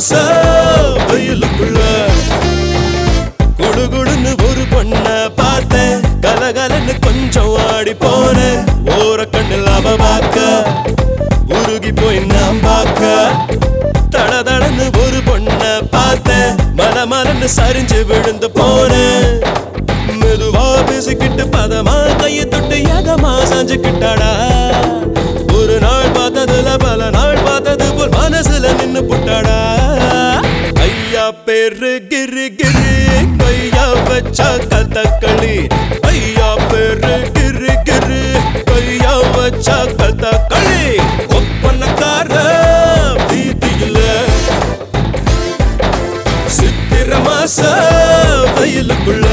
மாச வெயிலுக்குள்ள குடுகுடுன்னு ஒரு பொண்ண பார்த்தேன் கலகலன்னு கொஞ்சம் ஆடி போனேன் ஓர கண்ணில் அவ பார்க்க உருகி போய் நான் பார்க்க தடதடன்னு ஒரு பொண்ண பார்த்தேன் மல மலன்னு சரிஞ்சு விழுந்து போனேன் மெதுவா பேசிக்கிட்டு பதமா கையை தொட்டு எதமா செஞ்சுக்கிட்டாடா ஒரு நாள் பார்த்ததுல பல நாள் பார்த்தது போல் மனசுல நின்னு புட்டாடா ஐயா பேரு கிரு கிரு கையா வச்சா கதக்களி ஐயா பேரு கிரு கிரு கையா வச்சா கதக்களி ஒப்பனக்கார வீதியில சித்திர மாச வயலுக்குள்ள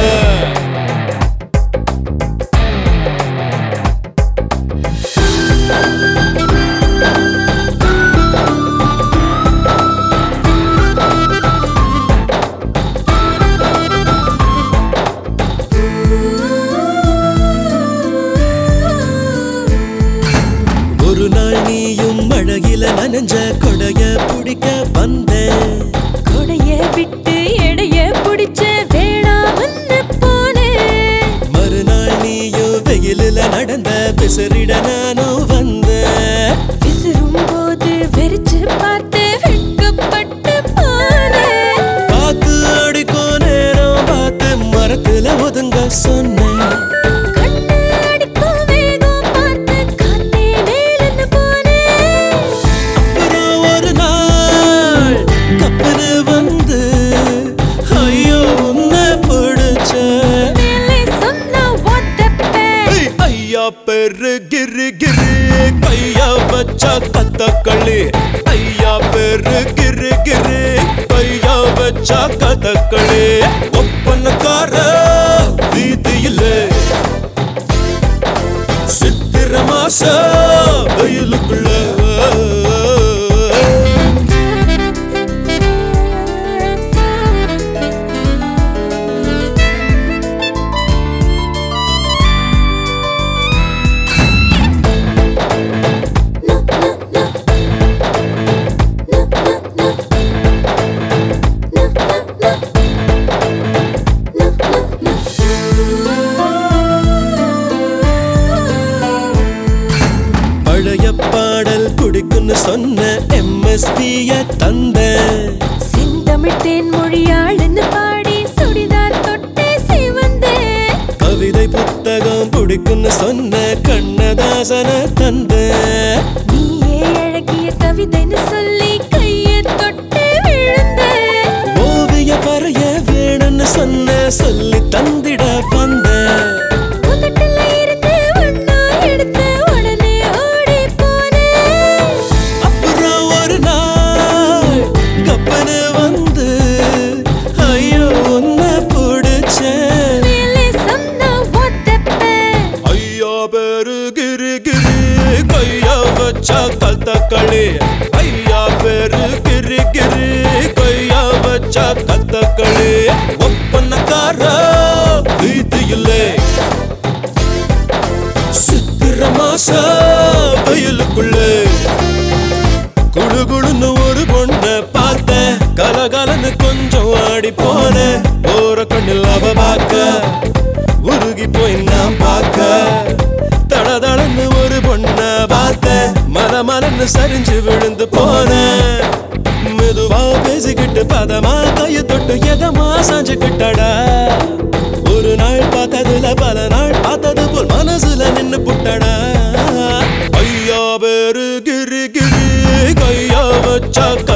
ஒரு நாள் நீயும் மழையில நனைஞ்ச கொடைய பிடிக்க வந்தேன் கொடைய விட்டு எடைய புடிச்ச வேணாமன்னு போனேன் மறுநாள் நீயும் வெயிலில நடந்த பிசறிட நானும் வந்தேன் விசிறும் போது வெறிச்சு பார்த்து வெட்கப்பட்டு போனேன் காத்து அடிக்கும் நேரம் பார்த்து மரத்துல ஒதுங்க சொன்னேன் கண்ணு அடிக்கும் வேகம் பார்த்து காத்தே மேலன்னு போனேன் அப்புறம் ஒரு நாள் கப்பனு வந்து ஐயோ உன்னை பிடிச்சேன் மேலே சொன்னா ஒத்தப்பேன் ஏய், ஐயா பேரு கிரு கிரு கையா வச்சா கதக்களி ஐயா பேரு கிரு கிரு கையா வச்சா கதக்களி ஒப்பனக்கார வீதியில சித்திர மாச வெயிலுக்குள்ள பழைய பாடல் குடிக்குன்னு சொன்ன எம்எஸ்பிய தந்தேன் செந்தமிழ் தேன்மொழியாளுன்னு பாடி சுடிதார் தொட்டே சிவந்தேன் கவிதை புத்தகம் பிடிக்குன்னு சொன்ன கண்ணதாசன தந்த நீயே அழகிய கவிதைன்னு சொல்லி கையை தொட்டு விழுந்தேன் ஓவிய வரைய வேணும்னு சொன்ன சொல்லி தந்திட வந்த உதட்டுல இருந்து ஒண்ணா எடுத்து உடனே ஓடி போனேன் அப்புறம் ஒரு நாள் கப்பனு வந்து ஐயோ உன்னை பிடிச்சேன் மேலே சொன்னா ஒத்தப்பேன் ஐயா பேரு கிரு கிரு கையா வச்சா கத்தக்களி ஐயா பேரு கிரு கிரு கையா வச்சா கத்தக்களி ஒப்பனக்கார வீதியிலே சித்திர மாச வெயிலுக்குள்ளே குழுகுழுன்னு ஒரு பொண்ண பார்த்தேன் கலகலன்னு கொஞ்சம் ஆடி போனேன் ஓர கண்ணில் அவ பார்க்க உருகி போய் நான் பார்க்க தடதடன்னு ஒரு பொண்ண பார்த்தேன் மல மலன்னு சரிஞ்சு விழுந்து போனேன் மெதுவா பேசிக்கிட்டு பதமா கைய தொட்டு எதமா செஞ்சுக்கிட்டடா ஒரு நாள் பார்த்ததுல பல நாள் பார்த்தது போல் மனசுல நின்னு புட்டடா ஐயா பேரு கிரு கிரு கையா வச்சா